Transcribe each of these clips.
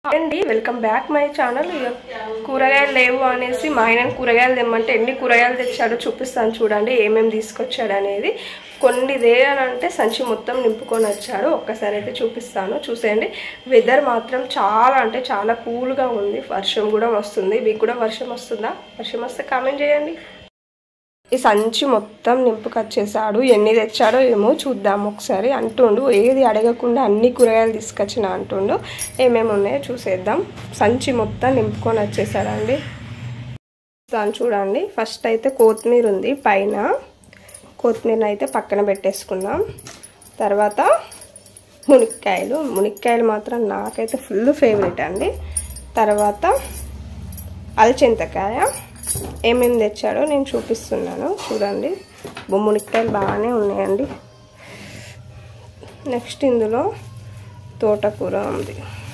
అండి welcome back my channel ఇక కూరగాయలు లేవు అనేసి మా ఆయన కూరగాయలు తెమ్మంటే ఎన్ని కూరగాయలు తెచ్చాడో చూపిస్తాను చూడండి ఏమేమి తీసుకొచ్చాడు అనేది కొన్ని దే అని అంటే సంచి మొత్తం నింపుకొని వచ్చాడు ఒక్కసారి అయితే చూపిస్తాను చూసేయండి వెదర్ మాత్రం చాలా అంటే చాలా కూల్గా ఉంది వర్షం కూడా వస్తుంది మీకు కూడా వర్షం వస్తుందా వర్షం వస్తే కామెంట్ చేయండి ఈ సంచి మొత్తం నింపుకొచ్చేసాడు ఎన్ని తెచ్చాడో ఏమో చూద్దాం ఒకసారి అంటుండు ఏది అడగకుండా అన్ని కూరగాయలు తీసుకొచ్చిన అంటుండు ఏమేమి ఉన్నాయో చూసేద్దాం సంచి మొత్తం నింపుకొని వచ్చేసాడండి దాన్ని చూడండి ఫస్ట్ అయితే కొత్తిమీర ఉంది పైన కొత్తిమీర అయితే పక్కన పెట్టేసుకుందాం తర్వాత మునిక్కాయలు మునిక్కాయలు మాత్రం నాకైతే ఫుల్ ఫేవరెట్ అండి తర్వాత అలచింతకాయ ఏమేమి తెచ్చాడో నేను చూపిస్తున్నాను చూడండి మునిక్కాయలు బాగానే ఉన్నాయండి నెక్స్ట్ ఇందులో తోటకూర ఉంది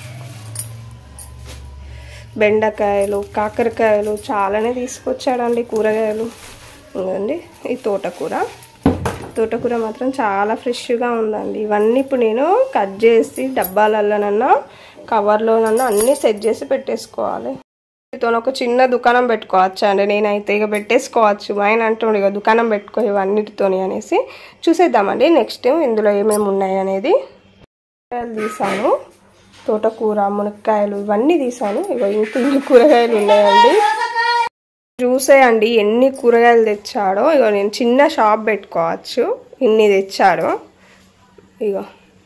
బెండకాయలు కాకరకాయలు చాలానే తీసుకొచ్చాడండి కూరగాయలు ఇదండి ఈ తోటకూర తోటకూర మాత్రం చాలా ఫ్రెష్గా ఉందండి ఇవన్నీ ఇప్పుడు నేను కట్ చేసి డబ్బాలలోనన్నా కవర్లోనన్నా అన్నీ సెట్ చేసి పెట్టేసుకోవాలి దీంతో ఒక చిన్న దుకాణం పెట్టుకోవచ్చు అండి నేనైతే ఇక పెట్టేసుకోవచ్చు ఆయన అంటుండే ఇక దుకాణం పెట్టుకో ఇవన్నిటితోని అనేసి చూసేద్దామండి నెక్స్ట్ ఇందులో ఏమేమి ఉన్నాయి అనేది తీసాను తోటకూర మునక్కాయలు ఇవన్నీ తీసాను ఇక ఇంక ఇన్ని కూరగాయలు ఉన్నాయండి చూసేయండి ఎన్ని కూరగాయలు తెచ్చాడో ఇక నేను చిన్న షాప్ పెట్టుకోవచ్చు ఇన్ని తెచ్చాడు ఇగో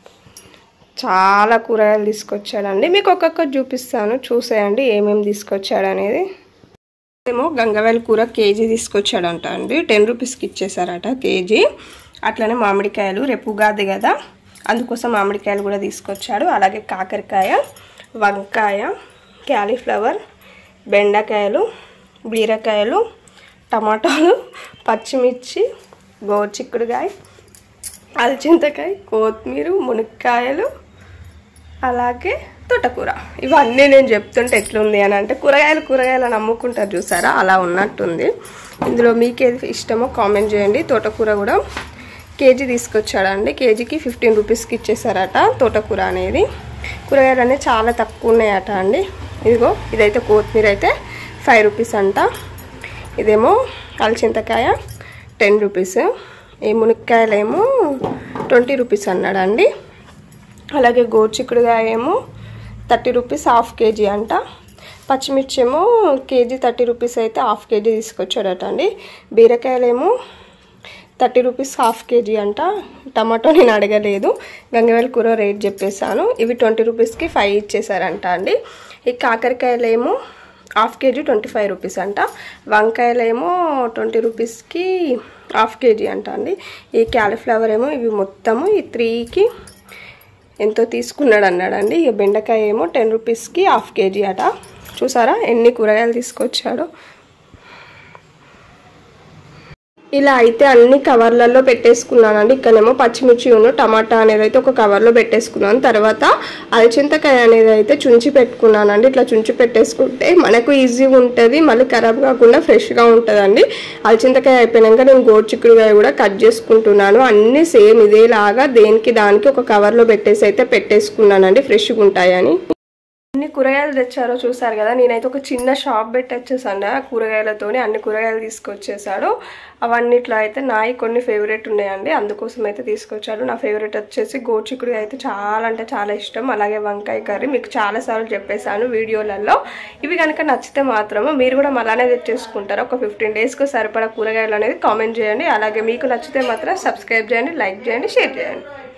చాలా కూరగాయలు తీసుకొచ్చాడండి మీకు ఒక్కొక్కటి చూపిస్తాను చూసేయండి ఏమేమి తీసుకొచ్చాడు అనేది ఏమో గంగవేల కూర కేజీ తీసుకొచ్చాడంట అండి టెన్ రూపీస్కి ఇచ్చేసారట కేజీ అట్లనే మామిడికాయలు రేపు ఉగాది కదా అందుకోసం మామిడికాయలు కూడా తీసుకొచ్చాడు అలాగే కాకరకాయ వంకాయ క్యాలీఫ్లవర్ బెండకాయలు బీరకాయలు టమాటాలు పచ్చిమిర్చి గోచిక్కుడుకాయ అలచింతకాయ కొత్తిమీర మునక్కాయలు అలాగే తోటకూర ఇవన్నీ నేను చెప్తుంటే ఎట్లుంది అని అంటే కూరగాయలు కూరగాయలు అని అమ్ముకుంటారు చూసారా అలా ఉన్నట్టుంది ఇందులో మీకు ఏది ఇష్టమో కామెంట్ చేయండి తోటకూర కూడా కేజీ తీసుకొచ్చాడండి కేజీకి ఫిఫ్టీన్ రూపీస్కి ఇచ్చేసారట తోటకూర అనేది కూరగాయలు అనేవి చాలా తక్కువ ఉన్నాయట అండి ఇదిగో ఇదైతే కొత్తిమీర అయితే ఫైవ్ రూపీస్ అంట ఇదేమో అలచింతకాయ టెన్ రూపీస్ ఈ మునక్కాయలు ఏమో ట్వంటీ రూపీస్ అన్నాడండి అలాగే గోచిక్కుడుకాయ ఏమో థర్టీ రూపీస్ హాఫ్ కేజీ అంట పచ్చిమిర్చి ఏమో కేజీ థర్టీ రూపీస్ అయితే హాఫ్ కేజీ తీసుకొచ్చాడట అండి బీరకాయలేమో థర్టీ రూపీస్ హాఫ్ కేజీ అంట టమాటో నేను అడగలేదు గంగవేల కూర రేట్ చెప్పేశాను ఇవి ట్వంటీ రూపీస్కి ఫైవ్ ఇచ్చేసారంట అండి ఈ కాకరకాయలేమో half KG twenty five rupees అంట వంకాయలేమో ట్వంటీ రూపీస్కి హాఫ్ కేజీ అంట అండి ఈ క్యాలీఫ్లవర్ ఏమో ఇవి మొత్తము ఈ త్రీకి ఎంతో తీసుకున్నాడు అన్నాడండి ఇక బెండకాయ ఏమో టెన్ రూపీస్కి హాఫ్ కేజీ అట చూసారా ఎన్ని కూరగాయలు తీసుకొచ్చాడో ఇలా అయితే అన్ని కవర్లలో పెట్టేసుకున్నానండి ఇక్కడేమో పచ్చిమిర్చి ఉన్న టమాటా అనేది అయితే ఒక కవర్లో పెట్టేసుకున్నాను తర్వాత అలచింతకాయ అనేది అయితే చుంచి పెట్టుకున్నానండి ఇట్లా చుంచి పెట్టేసుకుంటే మనకు ఈజీగా ఉంటుంది మళ్ళీ ఖరాబ్ కాకుండా ఫ్రెష్గా ఉంటుందండి అలచింతకాయ అయిపోయాక నేను గోడ్చిక్కుడుకాయ కూడా కట్ చేసుకుంటున్నాను అన్నీ సేమ్ ఇదేలాగా దేనికి దానికి ఒక కవర్లో పెట్టేసి అయితే పెట్టేసుకున్నానండి ఫ్రెష్గా ఉంటాయని అన్ని కూరగాయలు తెచ్చారో చూసారు కదా నేనైతే ఒక చిన్న షాప్ పెట్టి వచ్చేసాను ఆ కూరగాయలతోని అన్ని కూరగాయలు తీసుకొచ్చేసాడు అవన్నిట్లో అయితే నాయి కొన్ని ఫేవరెట్ ఉన్నాయండి అందుకోసం అయితే తీసుకొచ్చాడు నా ఫేవరెట్ వచ్చేసి గోచికుడు అయితే చాలా అంటే చాలా ఇష్టం అలాగే వంకాయ కర్రీ మీకు చాలాసార్లు చెప్పేశాను వీడియోలలో ఇవి కనుక నచ్చితే మాత్రము మీరు కూడా మళ్ళానే తెచ్చేసుకుంటారు ఒక ఫిఫ్టీన్ డేస్కి సరిపడా కూరగాయలు అనేది కామెంట్ చేయండి అలాగే మీకు నచ్చితే మాత్రం సబ్స్క్రైబ్ చేయండి లైక్ చేయండి షేర్ చేయండి